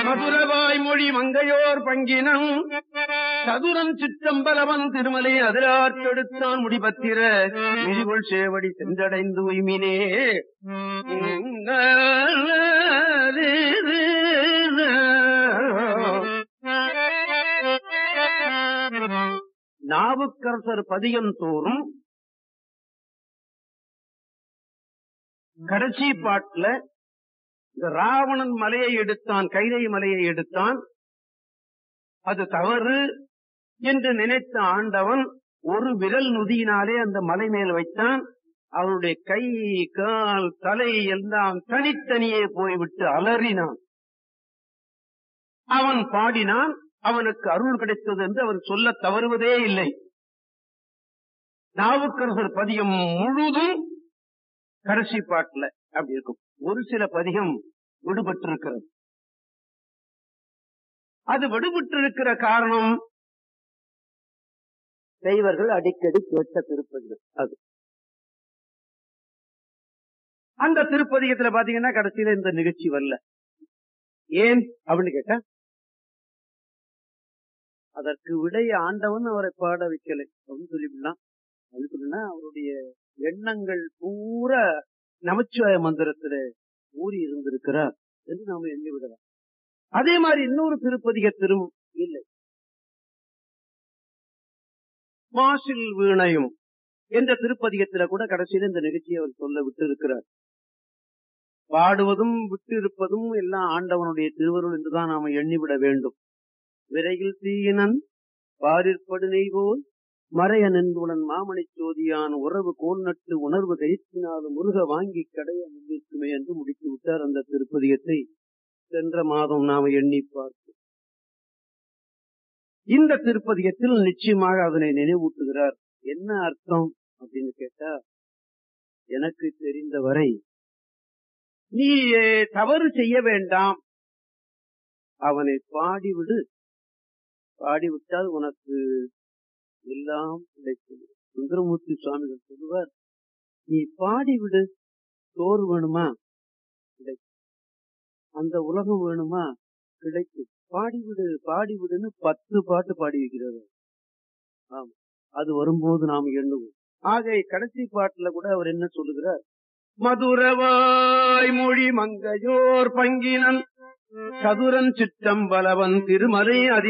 மதுரவாய் மொழி மங்கையோர் பங்கினம் சதுரம் சிற்றம்பலவன் திருமலை அதிராற்றெடுத்தான் முடிபத்திர மிதிகொள் சேவடி சென்றடைந்து உய்மினே நாவுக்கரசர் பதியம் தோறும் கடைசி பாட்டுல இந்த ராவணன் மலையை எடுத்தான் கைலை மலையை எடுத்தான் அது தவறு என்று நினைத்த ஆண்டவன் ஒரு விரல் நுதியினாலே அந்த மலை மேல் வைத்தான் அவருடைய கை கால் தலை எல்லாம் தனித்தனியே போய்விட்டு அலறினான் அவன் பாடினான் அவனுக்கு அருள் கிடைத்தது என்று அவன் சொல்ல தவறுவதே இல்லை நாவுக்கரசர் பதியம் முழுதும் கடைசி பாட்டுல அப்படி இருக்கும் ஒரு சில பதிகம் விடுபட்டிருக்கிறது அது விடுபட்டிருக்கிற காரணம் தெய்வர்கள் அடிக்கடி கேட்ட திருப்பதிகம் அது அந்த திருப்பதிகத்துல பாத்தீங்கன்னா கடைசியில இந்த நிகழ்ச்சி வரல ஏன் அப்படின்னு கேட்டா அதற்கு விடை ஆண்டவன் அவரை பாட வைக்கலை அப்படின்னு சொல்லிவிடலாம் அது சொல்லினா அவருடைய எண்ணங்கள் பூரா நமச்சிவாய மந்திரத்துல ஊறி இருந்திருக்கிறார் என்று நாம எண்ணி விடலாம் அதே மாதிரி இன்னொரு திருப்பதிகத்திலும் இல்லை மாசில் வீணையும் என்ற திருப்பதிகத்தில கூட கடைசியில இந்த நிகழ்ச்சியை அவர் சொல்ல விட்டு இருக்கிறார் பாடுவதும் விட்டு இருப்பதும் எல்லாம் ஆண்டவனுடைய திருவருள் என்றுதான் நாம எண்ணிவிட வேண்டும் விரையில் தீயினன் பாரிற்படு நெய்வோல் மறைய நின்றுடன் மாமணி சோதியான் உறவு கோல் நட்டு உணர்வு கைத்தினாலும் முருக வாங்கி கடைய முன்னிற்குமே என்று முடித்து விட்டார் அந்த திருப்பதிகத்தை சென்ற மாதம் நாம எண்ணி பார்ப்போம் இந்த திருப்பதிகத்தில் நிச்சயமாக அதனை நினைவூட்டுகிறார் என்ன அர்த்தம் அப்படின்னு கேட்டா எனக்கு தெரிந்தவரை நீ தவறு செய்ய வேண்டாம் அவனை பாடிவிடு பாடிவிட்டால் உனக்கு எல்லாம் கிடைக்கும் சுந்தரமூர்த்தி சுவாமிகள் சொல்லுவார் நீ பாடிவிடு சோறு வேணுமா கிடைக்கும் அந்த உலகம் வேணுமா கிடைக்கும் பாடிவிடு பாடிவிடுன்னு பத்து பாட்டு பாடி வைக்கிறது ஆமா அது வரும்போது நாம் எண்ணுவோம் ஆக கடைசி பாட்டுல கூட அவர் என்ன சொல்லுகிறார் மதுரவாய் மொழி மங்கையோர் பங்கினன் சதுரன் சிற்றம்பலவன் திருமலை அதி